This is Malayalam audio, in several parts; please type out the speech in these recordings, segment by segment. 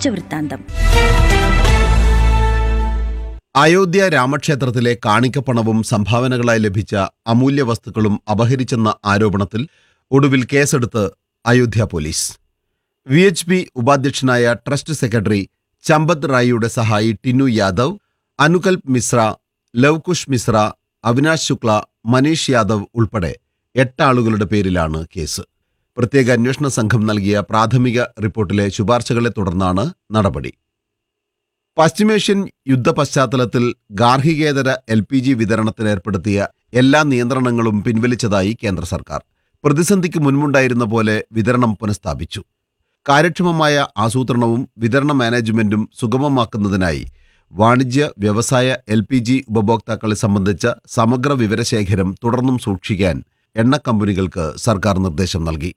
ആഴ്ചവൃത്താന്തം അയോധ്യ രാമക്ഷേത്രത്തിലെ കാണിക്കപ്പണവും സംഭാവനകളായി ലഭിച്ച അമൂല്യ വസ്തുക്കളും അപഹരിച്ചെന്ന ആരോപണത്തിൽ ഒടുവിൽ കേസെടുത്ത് Ayodhya police V H P ഉപാധ്യക്ഷനായ ട്രസ്റ്റ് സെക്രട്ടറി ചമ്പത് റായിയുടെ സഹായി ടിന്നു യാദവ് അനുകൽപ് മിശ്ര ലവ്കുഷ് മിശ്ര അവിനാശ് ശുക്ല മനീഷ് യാദവ് ഉൾപ്പെടെ എട്ട് ആളുകളുടെ പേരിലാണ് കേസ് പ്രത്യേക അന്വേഷണ സംഘം നൽകിയ പ്രാഥമിക റിപ്പോർട്ടിലെ ശുപാർശകളെ തുടർന്നാണ് നടപടി പശ്ചിമേഷ്യൻ യുദ്ധ പശ്ചാത്തലത്തിൽ ഗാർഹികേതര എൽ പി ജി വിതരണത്തിന് ഏർപ്പെടുത്തിയ എല്ലാ നിയന്ത്രണങ്ങളും പിൻവലിച്ചതായി കേന്ദ്ര സർക്കാർ പ്രതിസന്ധിക്ക് മുൻപുണ്ടായിരുന്ന പോലെ വിതരണം പുനഃസ്ഥാപിച്ചു കാര്യക്ഷമമായ ആസൂത്രണവും വിതരണ മാനേജ്മെന്റും സുഗമമാക്കുന്നതിനായി വാണിജ്യ വ്യവസായ എൽ പി ജി ഉപഭോക്താക്കളെ സംബന്ധിച്ച സമഗ്ര വിവരശേഖരം തുടർന്നും സൂക്ഷിക്കാൻ എണ്ണ കമ്പനികൾക്ക് സർക്കാർ നിർദ്ദേശം നൽകി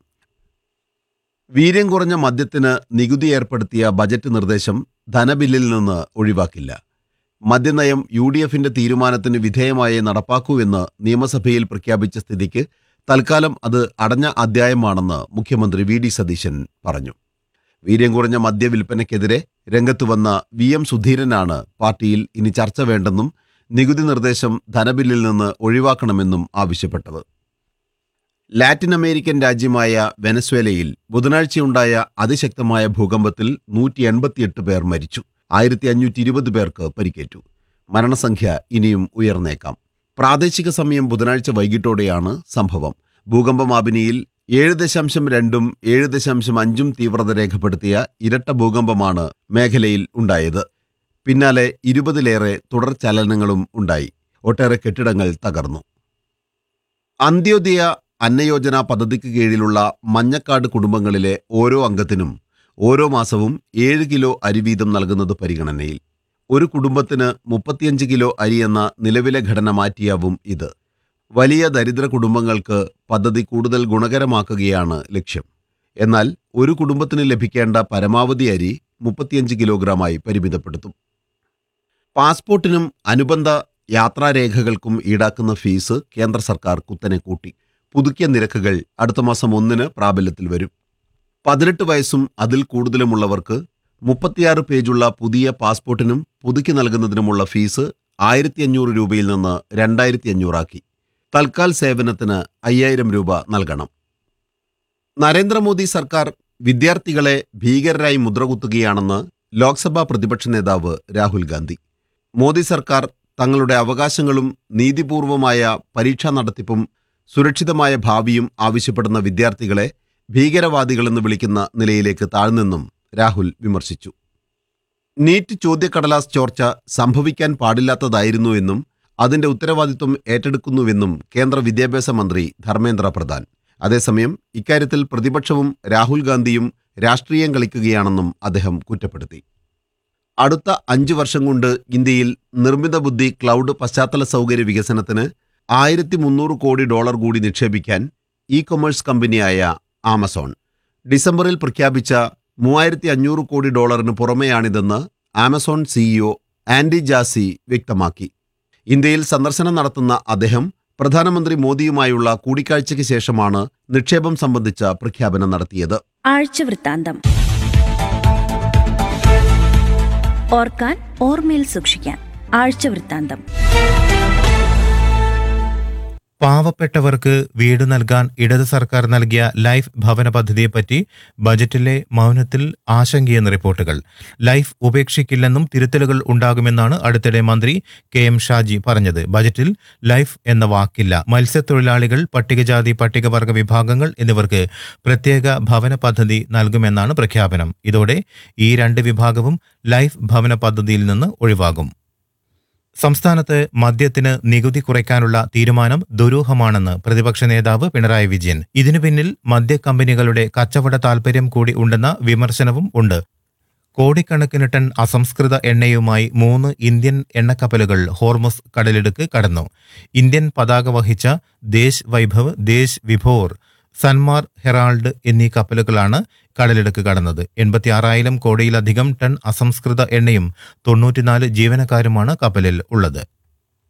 വീര്യം കുറഞ്ഞ മദ്യത്തിന് നികുതി ഏർപ്പെടുത്തിയ ബജറ്റ് നിർദ്ദേശം ധനബില്ലിൽ നിന്ന് ഒഴിവാക്കില്ല മദ്യനയം യു ഡി എഫിന്റെ തീരുമാനത്തിന് വിധേയമായി നടപ്പാക്കൂ എന്ന് നിയമസഭയിൽ പ്രഖ്യാപിച്ച സ്ഥിതിക്ക് തൽക്കാലം അത് അടഞ്ഞ അധ്യായമാണെന്ന് മുഖ്യമന്ത്രി വി ഡി സതീശൻ പറഞ്ഞു വീര്യം കുറഞ്ഞ മദ്യവിൽപ്പനയ്ക്കെതിരെ രംഗത്തു വന്ന വി എം സുധീരനാണ് പാർട്ടിയിൽ ഇനി ചർച്ച വേണ്ടെന്നും നികുതി നിർദ്ദേശം ധനബില്ലിൽ നിന്ന് ഒഴിവാക്കണമെന്നും ആവശ്യപ്പെട്ടത് ലാറ്റിൻ അമേരിക്കൻ രാജ്യമായ വെനസ്വേലയിൽ ബുധനാഴ്ചയുണ്ടായ അതിശക്തമായ ഭൂകമ്പത്തിൽ നൂറ്റി എൺപത്തിയെട്ട് പേർ മരിച്ചു ആയിരത്തി അഞ്ഞൂറ്റി ഇരുപത് പേർക്ക് പരിക്കേറ്റു മരണസംഖ്യ ഇനിയും ഉയർന്നേക്കാം പ്രാദേശിക സമയം ബുധനാഴ്ച വൈകിട്ടോടെയാണ് സംഭവം ഭൂകമ്പമാപിനിയിൽ ഏഴ് ദശാംശം രണ്ടും ഏഴ് ദശാംശം അഞ്ചും തീവ്രത രേഖപ്പെടുത്തിയ ഇരട്ട ഭൂകമ്പമാണ് മേഖലയിൽ ഉണ്ടായത് പിന്നാലെ ഇരുപതിലേറെ തുടർ ചലനങ്ങളും ഉണ്ടായി ഒട്ടേറെ കെട്ടിടങ്ങൾ തകർന്നു അന്ത്യോദയ അന്നയോജന പദ്ധതിക്ക് കീഴിലുള്ള മഞ്ഞക്കാട് കുടുംബങ്ങളിലെ ഓരോ അംഗത്തിനും ഓരോ മാസവും ഏഴ് കിലോ അരി വീതം നൽകുന്നത് പരിഗണനയിൽ ഒരു കുടുംബത്തിന് മുപ്പത്തിയഞ്ച് കിലോ അരി എന്ന നിലവിലെ ഘടന മാറ്റിയാവും ഇത് വലിയ ദരിദ്ര കുടുംബങ്ങൾക്ക് പദ്ധതി കൂടുതൽ ഗുണകരമാക്കുകയാണ് ലക്ഷ്യം എന്നാൽ ഒരു കുടുംബത്തിന് ലഭിക്കേണ്ട പരമാവധി അരി മുപ്പത്തിയഞ്ച് കിലോഗ്രാമായി പരിമിതപ്പെടുത്തും പാസ്പോർട്ടിനും അനുബന്ധ യാത്രാരേഖകൾക്കും ഈടാക്കുന്ന ഫീസ് കേന്ദ്ര സർക്കാർ കുത്തനെ കൂട്ടി പുതുക്കിയ നിരക്കുകൾ അടുത്ത മാസം ഒന്നിന് പ്രാബല്യത്തിൽ വരും പതിനെട്ട് വയസ്സും അതിൽ കൂടുതലുമുള്ളവർക്ക് മുപ്പത്തിയാറ് പേജുള്ള പുതിയ പാസ്പോർട്ടിനും പുതുക്കി നൽകുന്നതിനുമുള്ള ഫീസ് ആയിരത്തി അഞ്ഞൂറ് രൂപയിൽ നിന്ന് രണ്ടായിരത്തി അഞ്ഞൂറാക്കി തൽക്കാൽ സേവനത്തിന് അയ്യായിരം രൂപ നൽകണം നരേന്ദ്രമോദി സർക്കാർ വിദ്യാർത്ഥികളെ ഭീകരരായി മുദ്രകുത്തുകയാണെന്ന് ലോക്സഭാ പ്രതിപക്ഷ നേതാവ് രാഹുൽ ഗാന്ധി മോദി സർക്കാർ തങ്ങളുടെ അവകാശങ്ങളും നീതിപൂർവമായ പരീക്ഷാ നടത്തിപ്പും സുരക്ഷിതമായ ഭാവിയും ആവശ്യപ്പെടുന്ന വിദ്യാർത്ഥികളെ ഭീകരവാദികളെന്ന് വിളിക്കുന്ന നിലയിലേക്ക് താഴ്ന്നെന്നും രാഹുൽ വിമർശിച്ചു നീറ്റ് ചോദ്യക്കടലാസ് ചോർച്ച സംഭവിക്കാൻ പാടില്ലാത്തതായിരുന്നുവെന്നും അതിന്റെ ഉത്തരവാദിത്വം ഏറ്റെടുക്കുന്നുവെന്നും കേന്ദ്ര വിദ്യാഭ്യാസ മന്ത്രി ധർമ്മേന്ദ്ര പ്രധാൻ അതേസമയം ഇക്കാര്യത്തിൽ പ്രതിപക്ഷവും രാഹുൽ ഗാന്ധിയും രാഷ്ട്രീയം കളിക്കുകയാണെന്നും അദ്ദേഹം കുറ്റപ്പെടുത്തി അടുത്ത അഞ്ചു വർഷം കൊണ്ട് ഇന്ത്യയിൽ നിർമ്മിത ബുദ്ധി ക്ലൗഡ് പശ്ചാത്തല സൗകര്യ വികസനത്തിന് ആയിരത്തി മുന്നൂറ് കോടി ഡോളർ കൂടി നിക്ഷേപിക്കാൻ ഇ കൊമേഴ്സ് കമ്പനിയായ ആമസോൺ ഡിസംബറിൽ പ്രഖ്യാപിച്ച മൂവായിരത്തി അഞ്ഞൂറ് കോടി ഡോളറിന് പുറമെയാണിതെന്ന് ആമസോൺ സിഇഒ ആൻഡി ജാസി വ്യക്തമാക്കി ഇന്ത്യയിൽ സന്ദർശനം നടത്തുന്ന അദ്ദേഹം പ്രധാനമന്ത്രി മോദിയുമായുള്ള കൂടിക്കാഴ്ചയ്ക്ക് ശേഷമാണ് നിക്ഷേപം സംബന്ധിച്ച പ്രഖ്യാപനം നടത്തിയത് ആഴ്ചവൃത്താന്തം ഓർക്കാൻ ഓർമ്മയിൽ സൂക്ഷിക്കാൻ ആഴ്ചവൃത്താന്തം പാവപ്പെട്ടവർക്ക് വീട് നൽകാൻ ഇടത് സർക്കാർ നൽകിയ ലൈഫ് ഭവന പദ്ധതിയെപ്പറ്റി ബജറ്റിലെ മൗനത്തിൽ ആശങ്കയെന്ന റിപ്പോർട്ടുകൾ ലൈഫ് ഉപേക്ഷിക്കില്ലെന്നും തിരുത്തലുകൾ ഉണ്ടാകുമെന്നാണ് അടുത്തിടെ മന്ത്രി കെ എം ഷാജി പറഞ്ഞത് ബജറ്റിൽ ലൈഫ് എന്ന വാക്കില്ല മത്സ്യത്തൊഴിലാളികൾ പട്ടികജാതി പട്ടികവർഗ വിഭാഗങ്ങൾ എന്നിവർക്ക് പ്രത്യേക ഭവന പദ്ധതി നൽകുമെന്നാണ് പ്രഖ്യാപനം ഇതോടെ ഈ രണ്ട് വിഭാഗവും ലൈഫ് ഭവന പദ്ധതിയിൽ നിന്ന് ഒഴിവാകും സംസ്ഥാനത്ത് മദ്യത്തിന് നികുതി കുറയ്ക്കാനുള്ള തീരുമാനം ദുരൂഹമാണെന്ന് പ്രതിപക്ഷ നേതാവ് പിണറായി വിജയൻ ഇതിനു പിന്നിൽ മദ്യക്കമ്പനികളുടെ കച്ചവട താൽപര്യം കൂടി ഉണ്ടെന്ന വിമർശനവും ഉണ്ട് കോടിക്കണക്കിന് ടൺ അസംസ്കൃത എണ്ണയുമായി മൂന്ന് ഇന്ത്യൻ എണ്ണക്കപ്പലുകൾ ഹോർമസ് കടലിടുക്ക് കടന്നു ഇന്ത്യൻ പതാക വഹിച്ച ദേശ് വൈഭവ് ദേശ് വിഭോർ സൻമാർ ഹെറാൾഡ് എന്നീ കപ്പലുകളാണ് കടലിടുക്ക് കടന്നത് എൺപത്തിയാറായിരം കോടിയിലധികം ടൺ അസംസ്കൃത എണ്ണയും തൊണ്ണൂറ്റിനാല് ജീവനക്കാരുമാണ് കപ്പലിൽ ഉള്ളത്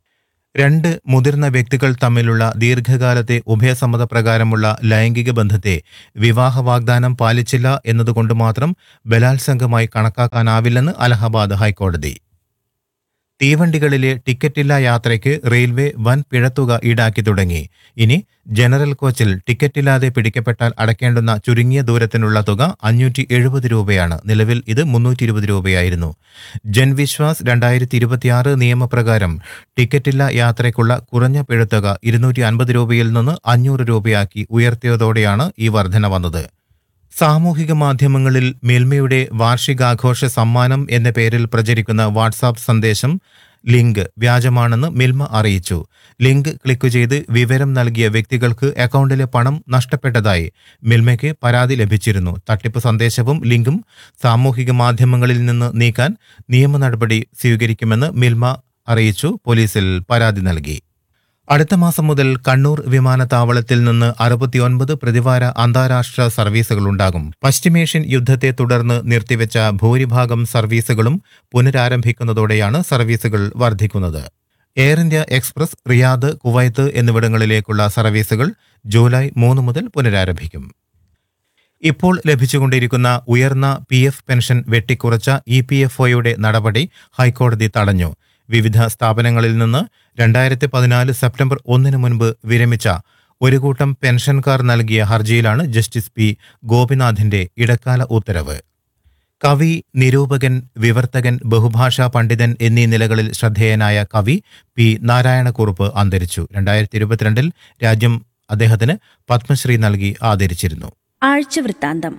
രണ്ട് മുതിർന്ന വ്യക്തികൾ തമ്മിലുള്ള ദീർഘകാലത്തെ ഉഭയസമ്മത പ്രകാരമുള്ള ലൈംഗിക ബന്ധത്തെ വിവാഹ വാഗ്ദാനം പാലിച്ചില്ല എന്നതുകൊണ്ട് മാത്രം ബലാത്സംഗമായി കണക്കാക്കാനാവില്ലെന്ന് അലഹബാദ് ഹൈക്കോടതി തീവണ്ടികളിലെ ടിക്കറ്റില്ലാ യാത്രയ്ക്ക് റെയിൽവേ വൻ പിഴത്തുക ഈടാക്കി തുടങ്ങി ഇനി ജനറൽ കോച്ചിൽ ടിക്കറ്റില്ലാതെ പിടിക്കപ്പെട്ടാൽ അടയ്ക്കേണ്ടുന്ന ചുരുങ്ങിയ ദൂരത്തിനുള്ള തുക അഞ്ഞൂറ്റി എഴുപത് രൂപയാണ് നിലവിൽ ഇത് മുന്നൂറ്റി ഇരുപത് രൂപയായിരുന്നു ജൻവിശ്വാസ് രണ്ടായിരത്തി ഇരുപത്തിയാറ് നിയമപ്രകാരം ടിക്കറ്റില്ല യാത്രയ്ക്കുള്ള കുറഞ്ഞ പിഴത്തുക ഇരുന്നൂറ്റി അൻപത് രൂപയിൽ നിന്ന് അഞ്ഞൂറ് രൂപയാക്കി ഉയർത്തിയതോടെയാണ് ഈ വർധന വന്നത് സാമൂഹിക മാധ്യമങ്ങളിൽ മിൽമയുടെ വാർഷികാഘോഷ സമ്മാനം എന്ന പേരിൽ പ്രചരിക്കുന്ന വാട്സാപ്പ് സന്ദേശം ലിങ്ക് വ്യാജമാണെന്ന് മിൽമ അറിയിച്ചു ലിങ്ക് ക്ലിക്ക് ചെയ്ത് വിവരം നൽകിയ വ്യക്തികൾക്ക് അക്കൗണ്ടിലെ പണം നഷ്ടപ്പെട്ടതായി മിൽമയ്ക്ക് പരാതി ലഭിച്ചിരുന്നു തട്ടിപ്പ് സന്ദേശവും ലിങ്കും സാമൂഹിക മാധ്യമങ്ങളിൽ നിന്ന് നീക്കാൻ നിയമ നടപടി സ്വീകരിക്കുമെന്ന് മിൽമ അറിയിച്ചു പോലീസിൽ പരാതി നൽകി അടുത്ത മാസം മുതൽ കണ്ണൂർ വിമാനത്താവളത്തിൽ നിന്ന് അറുപത്തിയൊൻപത് പ്രതിവാര അന്താരാഷ്ട്ര സർവീസുകളുണ്ടാകും പശ്ചിമേഷ്യൻ യുദ്ധത്തെ തുടർന്ന് നിർത്തിവെച്ച ഭൂരിഭാഗം സർവീസുകളും പുനരാരംഭിക്കുന്നതോടെയാണ് സർവീസുകൾ വർദ്ധിക്കുന്നത് Air India Express Riyadh Kuwait എന്നിവിടങ്ങളിലേക്കുള്ള സർവീസുകൾ ജൂലൈ മൂന്ന് മുതൽ പുനരാരംഭിക്കും ഇപ്പോൾ ലഭിച്ചുകൊണ്ടിരിക്കുന്ന ഉയർന്ന പി എഫ് പെൻഷൻ വെട്ടിക്കുറച്ച ഇ പി എഫ് ഒയുടെ നടപടി ഹൈക്കോടതി തടഞ്ഞു വിവിധ സ്ഥാപനങ്ങളിൽ നിന്ന് രണ്ടായിരത്തി പതിനാല് സെപ്റ്റംബർ ഒന്നിന് മുൻപ് വിരമിച്ച ഒരു കൂട്ടം പെൻഷൻകാർ നൽകിയ ഹർജിയിലാണ് ജസ്റ്റിസ് പി ഗോപിനാഥിന്റെ ഇടക്കാല ഉത്തരവ് കവി നിരൂപകൻ വിവർത്തകൻ ബഹുഭാഷാ പണ്ഡിതൻ എന്നീ നിലകളിൽ ശ്രദ്ധേയനായ കവി പി നാരായണക്കുറുപ്പ് അന്തരിച്ചു രണ്ടായിരത്തി ഇരുപത്തിരണ്ടിൽ രാജ്യം അദ്ദേഹത്തിന് പത്മശ്രീ നൽകി ആദരിച്ചിരുന്നു ആഴ്ചവൃത്താന്തം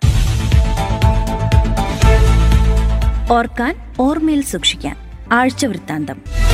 ഓർക്കാൻ ഓർമ്മയിൽ സൂക്ഷിക്കാൻ ആഴ്ചവൃത്താന്തം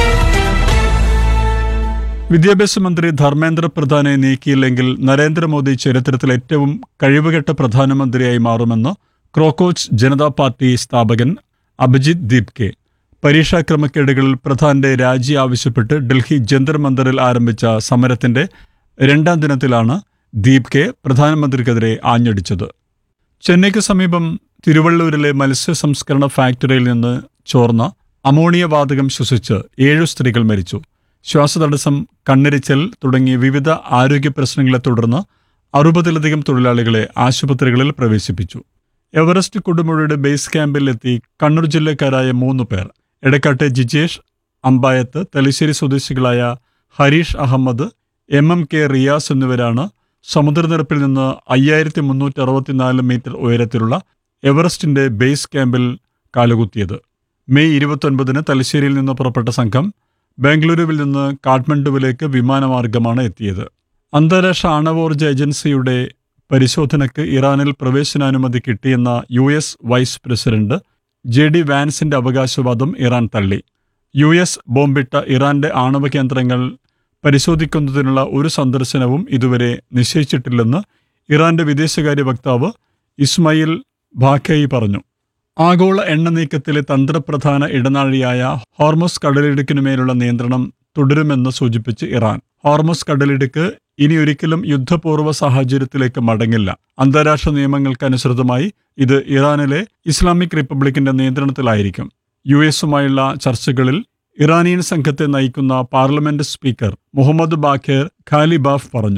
വിദ്യാഭ്യാസ മന്ത്രി ധർമ്മേന്ദ്ര പ്രധാനെ നീക്കിയില്ലെങ്കിൽ നരേന്ദ്രമോദി ചരിത്രത്തിൽ ഏറ്റവും കഴിവുകെട്ട പ്രധാനമന്ത്രിയായി മാറുമെന്ന് ക്രോക്കോച്ച് ജനതാ പാർട്ടി സ്ഥാപകൻ അഭിജിത് ദീപ്കെ പരീക്ഷാ ക്രമക്കേടുകളിൽ പ്രധാന്റെ രാജി ആവശ്യപ്പെട്ട് ഡൽഹി ജന്തർ മന്ദറിൽ ആരംഭിച്ച സമരത്തിന്റെ രണ്ടാം ദിനത്തിലാണ് ദീപ്കെ പ്രധാനമന്ത്രിക്കെതിരെ ആഞ്ഞടിച്ചത് ചെന്നൈക്ക് സമീപം തിരുവള്ളൂരിലെ മത്സ്യ സംസ്കരണ ഫാക്ടറിയിൽ നിന്ന് ചോർന്ന അമോണിയ വാതകം ശ്വസിച്ച് ഏഴു സ്ത്രീകൾ മരിച്ചു ശ്വാസതടസ്സം കണ്ണിരിച്ചൽ തുടങ്ങിയ വിവിധ ആരോഗ്യ പ്രശ്നങ്ങളെ തുടർന്ന് അറുപതിലധികം തൊഴിലാളികളെ ആശുപത്രികളിൽ പ്രവേശിപ്പിച്ചു എവറസ്റ്റ് കൊടുമുഴയുടെ ബേസ് ക്യാമ്പിൽ എത്തി കണ്ണൂർ ജില്ലക്കാരായ മൂന്ന് പേർ എടക്കാട്ടെ ജിജേഷ് അമ്പായത്ത് തലശ്ശേരി സ്വദേശികളായ Harish Ahmed M M K Riyas എന്നിവരാണ് സമുദ്രനിരപ്പിൽ നിന്ന് അയ്യായിരത്തി മുന്നൂറ്റി അറുപത്തിനാല് മീറ്റർ ഉയരത്തിലുള്ള എവറസ്റ്റിന്റെ ബേസ് ക്യാമ്പിൽ കാലുകുത്തിയത് മെയ് ഇരുപത്തൊൻപതിന് തലശ്ശേരിയിൽ നിന്ന് പുറപ്പെട്ട സംഘം ബാംഗ്ലൂരുവിൽ നിന്ന് കാഠ്മണ്ഡുവിലേക്ക് വിമാനമാർഗമാണ് എത്തിയത് അന്താരാഷ്ട്ര ആണവോർജ ഏജൻസിയുടെ പരിശോധനയ്ക്ക് ഇറാനിൽ പ്രവേശനാനുമതി കിട്ടിയെന്ന U S vice president J D വാൻസിന്റെ അവകാശവാദം ഇറാൻ തള്ളി യു എസ് ബോംബിട്ട ഇറാന്റെ ആണവ കേന്ദ്രങ്ങൾ പരിശോധിക്കുന്നതിനുള്ള ഒരു സന്ദർശനവും ഇതുവരെ നിശ്ചയിച്ചിട്ടില്ലെന്ന് ഇറാന്റെ വിദേശകാര്യ വക്താവ് ഇസ്മയിൽ ബാഖേയി പറഞ്ഞു ആഗോള എണ്ണ നീക്കത്തിലെ തന്ത്രപ്രധാന ഇടനാഴിയായ ഹോർമോസ് കടലിടുക്കിനുമേലുള്ള നിയന്ത്രണം തുടരുമെന്ന് സൂചിപ്പിച്ച് ഇറാൻ ഹോർമോസ് കടലിടുക്ക് ഇനി ഒരിക്കലും യുദ്ധപൂർവ്വ സാഹചര്യത്തിലേക്ക് മടങ്ങില്ല അന്താരാഷ്ട്ര നിയമങ്ങൾക്കനുസൃതമായി ഇത് ഇറാനിലെ ഇസ്ലാമിക് റിപ്പബ്ലിക്കിന്റെ നിയന്ത്രണത്തിലായിരിക്കും യു എസുമായുള്ള ചർച്ചകളിൽ ഇറാനിയൻ സംഘത്തെ നയിക്കുന്ന parliament speaker Mohammad Bagher Ghalibaf പറഞ്ഞു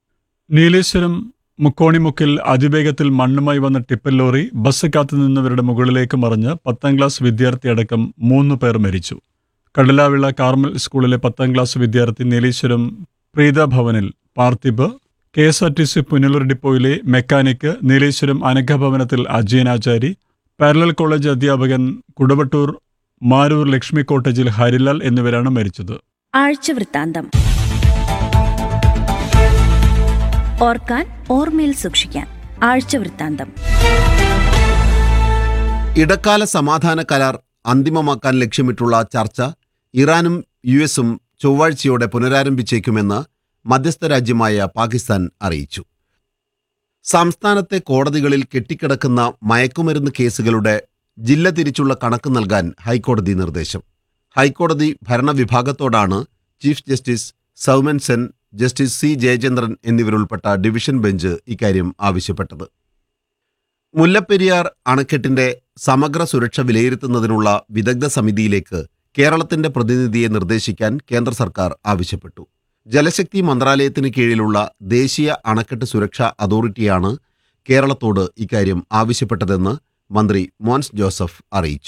നീലേശ്വരം മുക്കോണിമുക്കിൽ അതിവേഗത്തിൽ മണ്ണുമായി വന്ന ടിപ്പർ ലോറി ബസ് കാത്തുനിന്നവരുടെ മുകളിലേക്ക് മറിഞ്ഞ് പത്താം ക്ലാസ് വിദ്യാർത്ഥിയടക്കം മൂന്ന് പേർ മരിച്ചു കടലാവിള കാർമൽ സ്കൂളിലെ പത്താം ക്ലാസ് വിദ്യാർത്ഥി നീലേശ്വരം പ്രീത ഭവനിൽ Parthib K S R T C Punalur ഡിപ്പോയിലെ മെക്കാനിക്ക് നീലേശ്വരം അനഘഭവനത്തിൽ അജയനാചാരി പാരലൽ കോളേജ് അധ്യാപകൻ കുടവട്ടൂർ മാരൂർ ലക്ഷ്മി കോട്ടേജിൽ ഹരിലാൽ എന്നിവരാണ് മരിച്ചത് ആഴ്ചവൃത്താന്തം ഓർക്കാൻ ഓർമ്മയിൽ സൂക്ഷിക്കാൻ ആഴ്ചവൃത്താന്തം ഇടക്കാല സമാധാന കരാർ അന്തിമമാക്കാൻ ലക്ഷ്യമിട്ടുള്ള ചർച്ച ഇറാനും യു എസും ചൊവ്വാഴ്ചയോടെ പുനരാരംഭിച്ചേക്കുമെന്ന് മധ്യസ്ഥ രാജ്യമായ പാകിസ്ഥാൻ അറിയിച്ചു സംസ്ഥാനത്തെ കോടതികളിൽ കെട്ടിക്കിടക്കുന്ന മയക്കുമരുന്ന് കേസുകളുടെ ജില്ല തിരിച്ചുള്ള കണക്ക് നൽകാൻ ഹൈക്കോടതി നിർദ്ദേശം ഹൈക്കോടതി ഭരണവിഭാഗത്തോടാണ് chief justice Soumen Sen justice C Jayachandran എന്നിവരുൾപ്പെട്ട ഡിവിഷൻ ബെഞ്ച് ഇക്കാര്യം ആവശ്യപ്പെട്ടത് മുല്ലപ്പെരിയാർ അണക്കെട്ടിന്റെ സമഗ്ര സുരക്ഷ വിലയിരുത്തുന്നതിനുള്ള വിദഗ്ധ സമിതിയിലേക്ക് കേരളത്തിന്റെ പ്രതിനിധിയെ നിർദ്ദേശിക്കാൻ കേന്ദ്ര സർക്കാർ ആവശ്യപ്പെട്ടു ജലശക്തി മന്ത്രാലയത്തിന് കീഴിലുള്ള ദേശീയ അണക്കെട്ട് സുരക്ഷാ അതോറിറ്റിയാണ് കേരളത്തോട് ഇക്കാര്യം ആവശ്യപ്പെട്ടതെന്ന് മന്ത്രി മോൻസ് ജോസഫ് അറിയിച്ചു